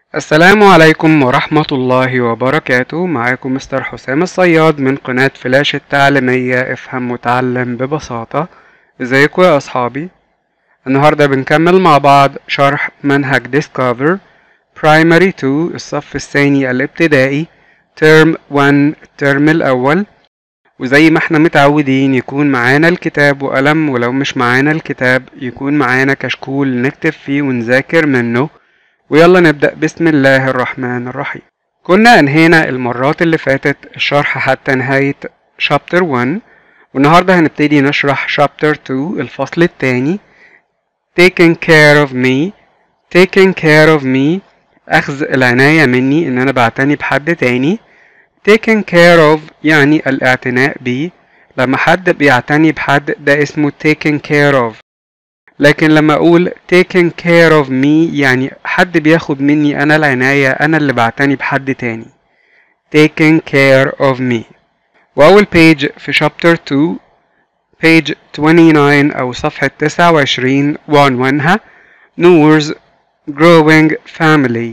السلام عليكم ورحمة الله وبركاته معاكم مستر حسام الصياد من قناة فلاش التعليمية افهم وتعلم ببساطة ازيكم يا اصحابي النهاردة بنكمل مع بعض شرح منهج Discover Primary 2 الصف الثاني الابتدائي ترم 1 الترم الأول وزي ما احنا متعودين يكون معانا الكتاب وقلم ولو مش معانا الكتاب يكون معانا كشكول نكتب فيه ونذاكر منه ويلا نبدأ بسم الله الرحمن الرحيم كنا أنهينا المرات اللي فاتت الشرح حتى نهاية شابتر 1 والنهاردة هنبتدي نشرح شابتر 2 الفصل الثاني taking care of me taking care of me أخذ العناية مني إن أنا بعتني بحد تاني taking care of يعني الاعتناء بي لما حد بيعتني بحد ده اسمه taking care of لكن لما أقول taking care of me يعني حد بياخد مني أنا العناية أنا اللي بعتني بحد تاني taking care of me وأول page في chapter 2 page 29 أو صفحة 29 وعنوانها نورز growing family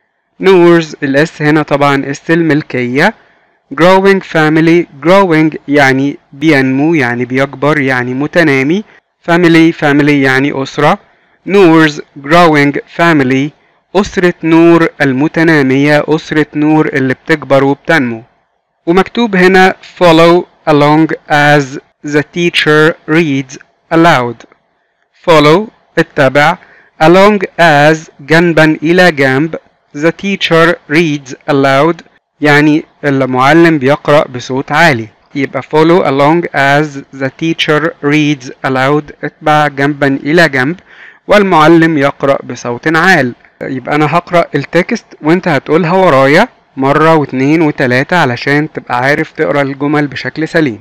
نورز الاس هنا طبعا اس الملكية growing family growing يعني بينمو يعني بيكبر يعني متنامي family family يعني أسرة نورز growing family أسرة نور المتنامية أسرة نور اللي بتكبر وبتنمو ومكتوب هنا follow along as the teacher reads aloud follow اتبع along as جنبا إلى جنب the teacher reads aloud يعني المعلم بيقرأ بصوت عالي يبقى follow along as the teacher reads aloud اتبع جنبا إلى جنب والمعلم يقرأ بصوت عال يبقى أنا هقرأ التكست وانت هتقولها ورايا مرة واتنين وتلاتة علشان تبقى عارف تقرأ الجمل بشكل سليم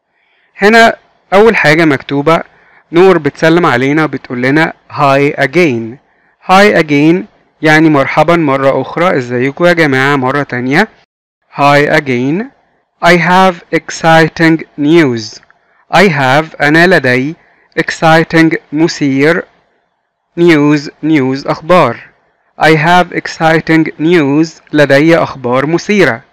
هنا أول حاجة مكتوبة نور بتسلم علينا وبتقول لنا هاي again هاي again يعني مرحبا مرة أخرى ازيكم يا جماعة مرة تانية هاي again I have exciting news I have أنا لدي exciting مثير news news أخبار I have exciting news لدي أخبار مثيرة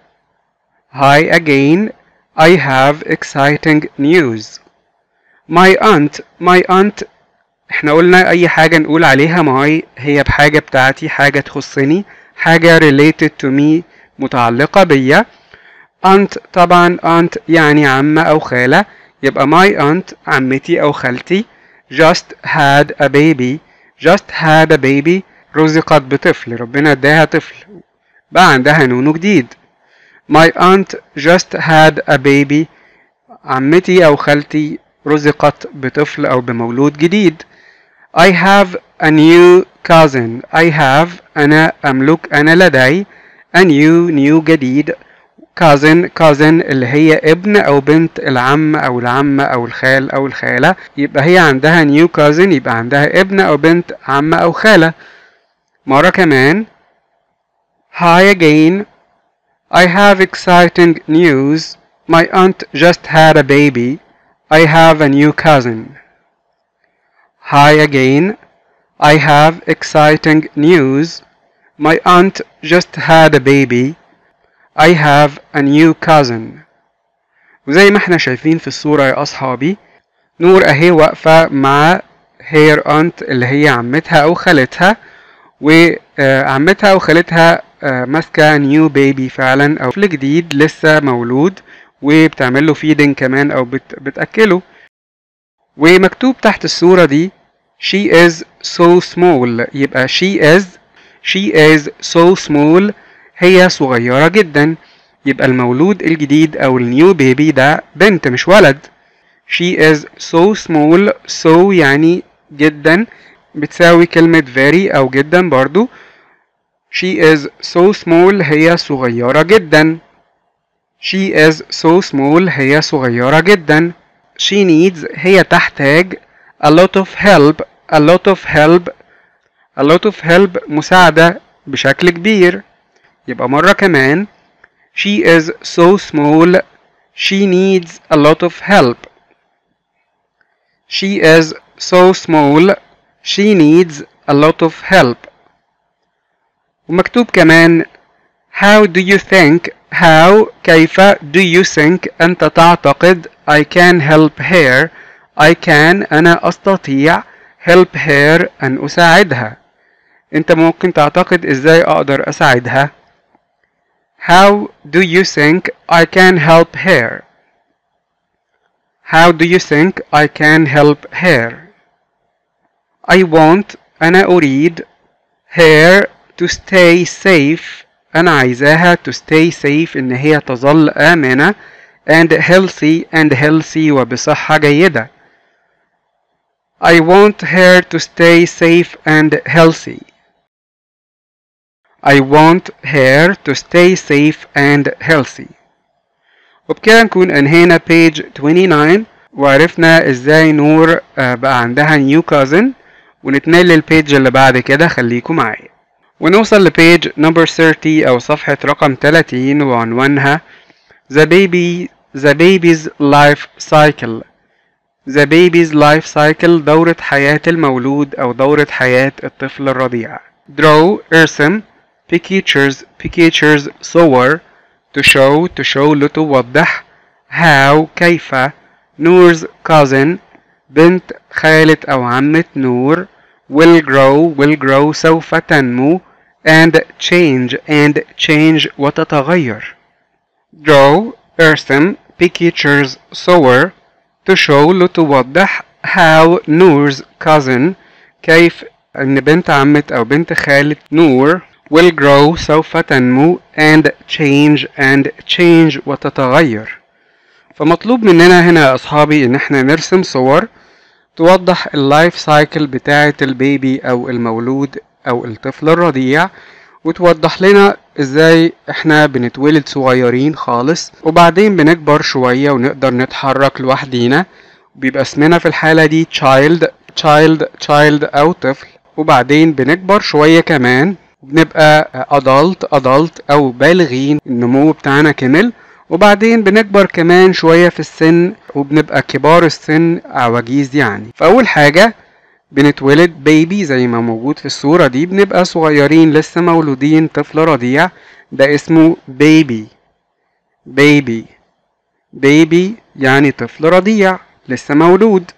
Hi again I have exciting news My aunt my aunt احنا قلنا أي حاجة نقول عليها my هي بحاجة بتاعتي حاجة تخصني حاجة related to me متعلقة بيا aunt طبعا aunt يعني عمة أو خالة يبقى my aunt عمتي أو خالتي just had a baby just had a baby رزقت بطفل ربنا اداها طفل بقى عندها نونو جديد my aunt just had a baby عمتي أو خالتي رزقت بطفل أو بمولود جديد I have a new cousin I have أنا أملك أنا لدي a new new جديد cousin cousin اللي هي ابن أو بنت العم أو العمة أو الخال أو الخالة يبقى هي عندها new cousin يبقى عندها ابن أو بنت عمة أو خالة مرة كمان Hi again I have exciting news My aunt just had a baby I have a new cousin Hi again I have exciting news My aunt just had a baby I have a new cousin وزي ما احنا شايفين في الصورة يا أصحابي نور أهي واقفة مع هير أنت اللي هي عمتها أو خالتها وعمتها أو خالتها ماسكة نيو بيبي فعلا أو طفل جديد لسه مولود وبتعمل له فيدنج كمان أو بت بتأكله ومكتوب تحت الصورة دي she is so small يبقى she is she is so small هي صغيرة جدا يبقى المولود الجديد أو النيو بيبي ده بنت مش ولد she is so small so يعني جدا بتساوي كلمة very أو جدا برضو she is so small هي صغيرة جدا she is so small هي صغيرة جدا she needs هي تحتاج a lot of help a lot of help a lot of help مساعدة بشكل كبير يبقى مرة كمان she is so small she needs a lot of help she is so small she needs a lot of help ومكتوب كمان How do you think how كيف do you think أنت تعتقد I can help her I can أنا أستطيع help her أن أساعدها أنت ممكن تعتقد إزاي أقدر أساعدها How do you think I can help her How do you think I can help her I want أنا أريد her to stay safe أنا عايزاها to stay safe إن هي تظل آمنة and healthy and healthy وبصحة جيدة I want her to stay safe and healthy I want her to stay safe and healthy وبكده نكون انهينا page 29 وعرفنا ازاي نور بقى عندها new cousin ونتنقل للبيج اللي بعد كده خليكم معايا ونوصل لبيج نمبر 30 أو صفحة رقم 30 وعنوانها The baby The baby's life cycle The baby's life cycle دورة حياة المولود أو دورة حياة الطفل الرضيع Draw ارسم pictures pictures صور to show to show لتوضح how كيف نور's cousin بنت خالة أو عمة نور will grow will grow سوف تنمو and change and change وتتغير draw ارسم pictures صور to show لتوضح how نور's cousin كيف ان بنت عمة او بنت خالة نور will grow سوف تنمو and change and change وتتغير فمطلوب مننا هنا يا اصحابي ان احنا نرسم صور توضح اللايف سايكل بتاعة البيبي او المولود او الطفل الرضيع وتوضح لنا ازاي احنا بنتولد صغيرين خالص وبعدين بنكبر شوية ونقدر نتحرك لوحدينا بيبقى اسمنا في الحالة دي child child child او طفل وبعدين بنكبر شوية كمان بنبقى adult adult او بالغين النمو بتاعنا كمل وبعدين بنكبر كمان شوية في السن وبنبقى كبار السن عواجيز يعني فأول حاجة بنتولد بيبي زي ما موجود في الصورة دي بنبقى صغيرين لسه مولودين طفل رضيع ده اسمه بيبي بيبي بيبي يعني طفل رضيع لسه مولود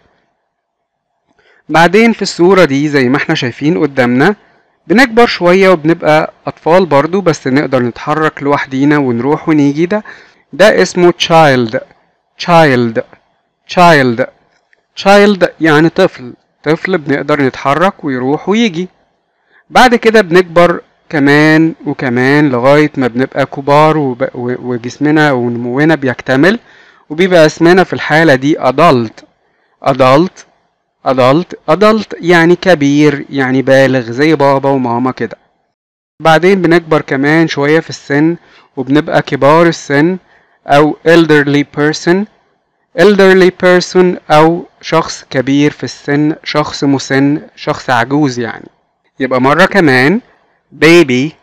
بعدين في الصورة دي زي ما احنا شايفين قدامنا بنكبر شوية وبنبقى أطفال برضو بس نقدر نتحرك لوحدينا ونروح ونيجي ده ده اسمه child child child child يعني طفل طفل بنقدر نتحرك ويروح ويجي بعد كده بنكبر كمان وكمان لغاية ما بنبقى كبار وب... وجسمنا ونمونا بيكتمل وبيبقى اسمنا في الحالة دي adult adult adult adult يعني كبير يعني بالغ زي بابا وماما كده بعدين بنكبر كمان شوية في السن وبنبقى كبار السن أو elderly person elderly person أو شخص كبير في السن شخص مسن شخص عجوز يعني يبقى مرة كمان baby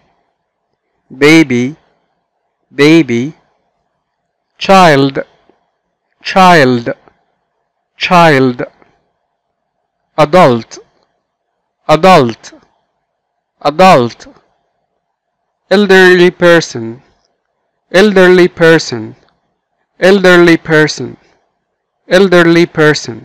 baby baby child child child adult adult adult elderly person elderly person elderly person elderly person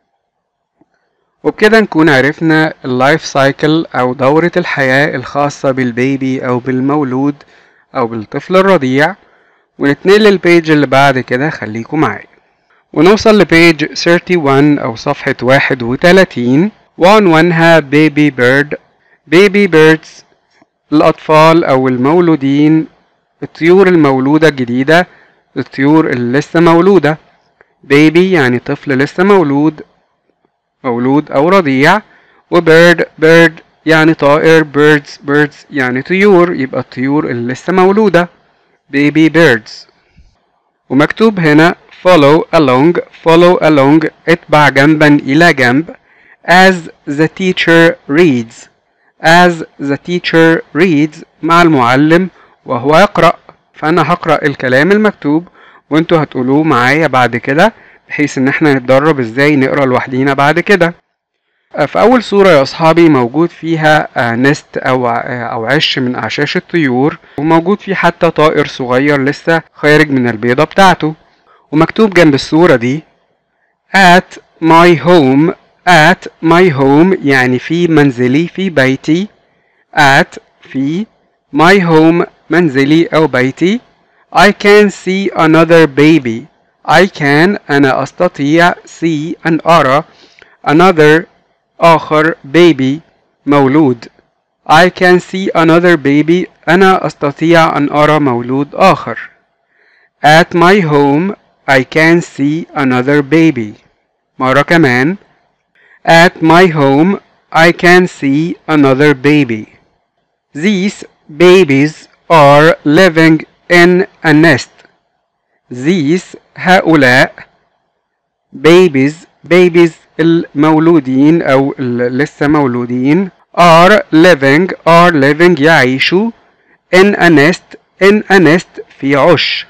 وبكده نكون عرفنا اللايف سايكل أو دورة الحياة الخاصة بالبيبي أو بالمولود أو بالطفل الرضيع ونتنقل للبيج اللي بعد كده خليكم معايا ونوصل لبيج 31 أو صفحة 31 وعنوانها بيبي بيرد بيبي بيردز الأطفال أو المولودين الطيور المولودة الجديدة الطيور اللي لسه مولودة بيبي يعني طفل لسه مولود مولود أو رضيع وبيرد بيرد يعني طائر بيردز بيردز يعني طيور يبقى الطيور اللي لسه مولودة baby birds ومكتوب هنا follow along follow along اتبع جنبا إلى جنب as the teacher reads as the teacher reads مع المعلم وهو يقرأ فأنا هقرأ الكلام المكتوب وانتوا هتقولوه معايا بعد كده بحيث ان احنا نتدرب ازاي نقرا لوحدينا بعد كده في أول صورة يا أصحابي موجود فيها نست أو أو عش من أعشاش الطيور وموجود فيه حتى طائر صغير لسه خارج من البيضة بتاعته ومكتوب جنب الصورة دي at my home at my home يعني في منزلي في بيتي at في my home منزلي أو بيتي I can see another baby I can أنا أستطيع see أن أرى another آخر baby مولود I can see another baby أنا أستطيع أن أرى مولود آخر At my home I can see another baby مرة كمان At my home I can see another baby These babies are living in a nest These هؤلاء babies babies المولودين أو لسه مولودين are living are living يعيشوا in a nest in a nest في عش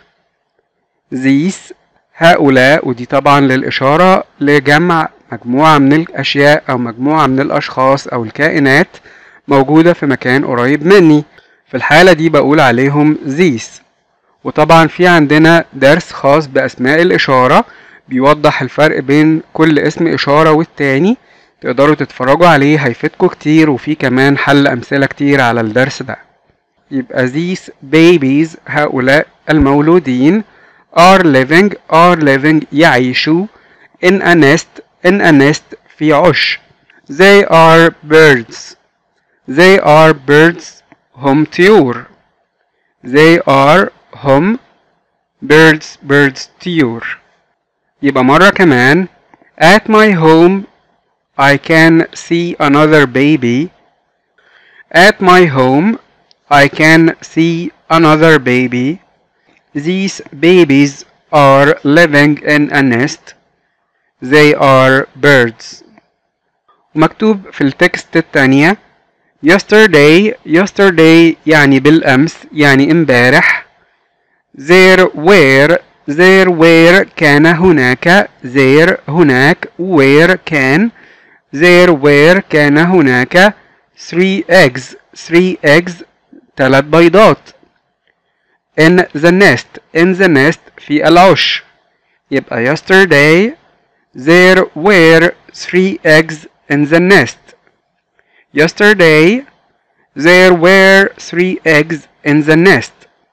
these هؤلاء ودي طبعا للإشارة لجمع مجموعة من الأشياء أو مجموعة من الأشخاص أو الكائنات موجودة في مكان قريب مني في الحالة دي بقول عليهم these وطبعا في عندنا درس خاص بأسماء الإشارة بيوضح الفرق بين كل اسم إشارة والتاني تقدروا تتفرجوا عليه هيفيدكوا كتير وفي كمان حل أمثلة كتير على الدرس ده يبقى these babies هؤلاء المولودين are living are living يعيشوا in a nest in a nest في عش they are birds they are birds هم طيور they are هم birds birds طيور يبقى مرة كمان At my home I can see another baby At my home I can see another baby These babies are living in a nest They are birds مكتوب في التكست التانية Yesterday Yesterday يعني بالأمس يعني امبارح There were there were كان هناك there هناك were كان there were كان هناك three eggs three eggs ثلاث بيضات in the nest in the nest في العش يبقى yesterday there were three eggs in the nest yesterday there were three eggs in the nest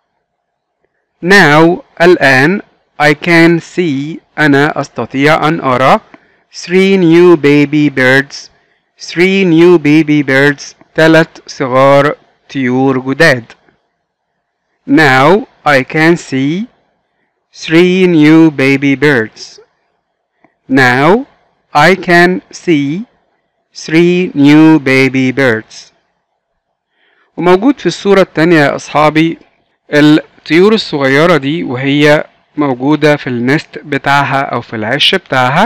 Now الآن I can see أنا أستطيع أن أرى three new baby birds three new baby birds ثلاث صغار طيور جداد Now I can see three new baby birds Now I can see three new baby birds وموجود في الصورة التانية يا أصحابي الطيور الصغيرة دي وهي موجودة في النست بتاعها أو في العش بتاعها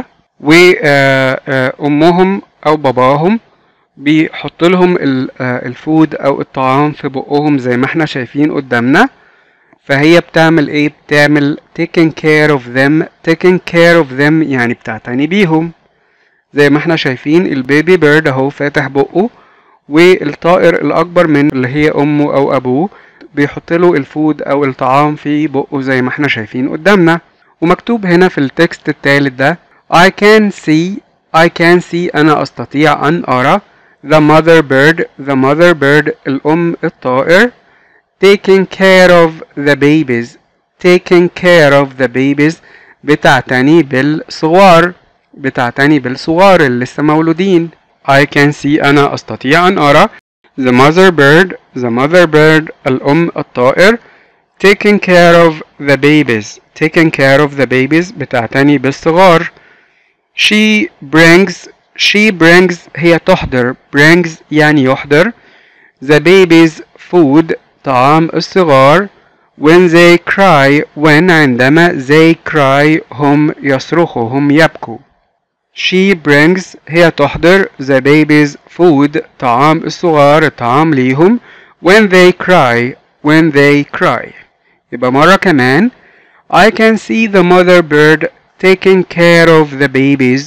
وأمهم أو باباهم بيحط لهم الفود أو الطعام في بقهم زي ما احنا شايفين قدامنا فهي بتعمل ايه بتعمل taking care of them taking care of them يعني بتعتني بيهم زي ما احنا شايفين البيبي بيرد اهو فاتح بقه والطائر الأكبر من اللي هي أمه أو أبوه بيحط له الفود او الطعام في بقه زي ما احنا شايفين قدامنا ومكتوب هنا في التكست التالت ده I can see I can see انا استطيع ان ارى the mother bird the mother bird الام الطائر taking care of the babies taking care of the babies بتعتني بالصغار بتعتني بالصغار اللي لسه مولودين I can see أنا أستطيع أن أرى the mother bird the mother bird الأم الطائر taking care of the babies taking care of the babies بتعتني بالصغار she brings she brings هي تحضر brings يعني يحضر the babies food طعام الصغار when they cry when عندما they cry هم يصرخوا هم يبكوا She brings هي تحضر the babies food طعام الصغار الطعام ليهم when they cry when they cry يبقى مرة كمان I can see the mother bird taking care of the babies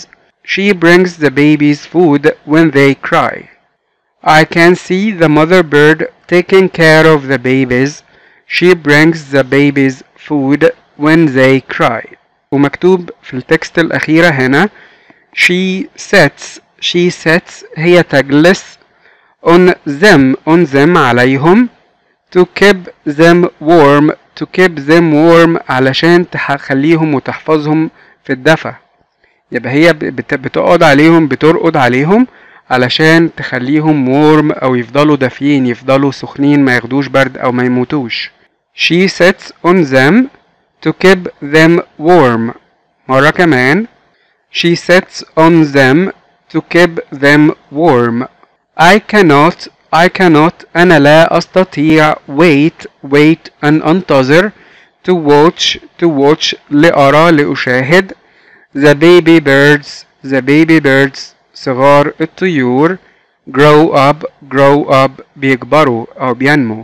She brings the babies food when they cry. I can see the mother bird taking care of the babies. She brings the babies food when they cry. ومكتوب في التكست الأخيرة هنا She sits She sits هي تجلس on them on them عليهم to keep them warm to keep them warm علشان تخليهم وتحفظهم في الدفا يبقى هي بت- بتقعد عليهم بترقد عليهم علشان تخليهم warm او يفضلوا دافيين يفضلوا سخنين ما ياخدوش برد او ما يموتوش she sits on them to keep them warm مرة كمان she sits on them to keep them warm I cannot I cannot أنا لا أستطيع wait wait أن أنتظر to watch to watch لأرى لأشاهد the baby birds the baby birds صغار الطيور grow up grow up بيكبروا أو بينمو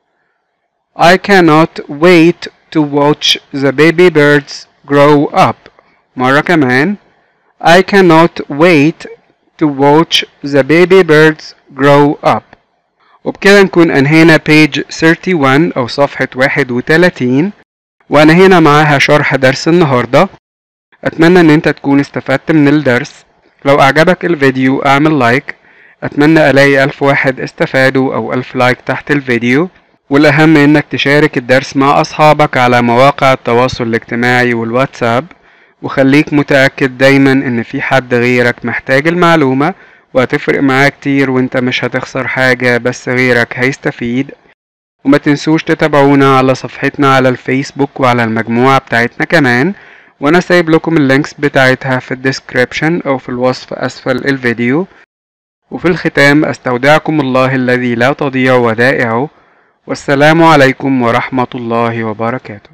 I cannot wait to watch the baby birds grow up مرة كمان I cannot wait to watch the baby birds grow up وبكده نكون أنهينا page 31 أو صفحة 31 وأنهينا معاها شرح درس النهاردة أتمنى إن أنت تكون استفدت من الدرس لو أعجبك الفيديو أعمل لايك أتمنى ألاقي ألف واحد استفادوا أو ألف لايك تحت الفيديو والأهم إنك تشارك الدرس مع أصحابك على مواقع التواصل الاجتماعي والواتساب وخليك متأكد دايما إن في حد غيرك محتاج المعلومة وهتفرق معاه كتير وانت مش هتخسر حاجة بس غيرك هيستفيد وما تنسوش تتابعونا على صفحتنا على الفيسبوك وعلى المجموعة بتاعتنا كمان وانا سايب لكم اللينكس بتاعتها في الديسكريبشن او في الوصف اسفل الفيديو وفي الختام استودعكم الله الذي لا تضيع ودائعه والسلام عليكم ورحمة الله وبركاته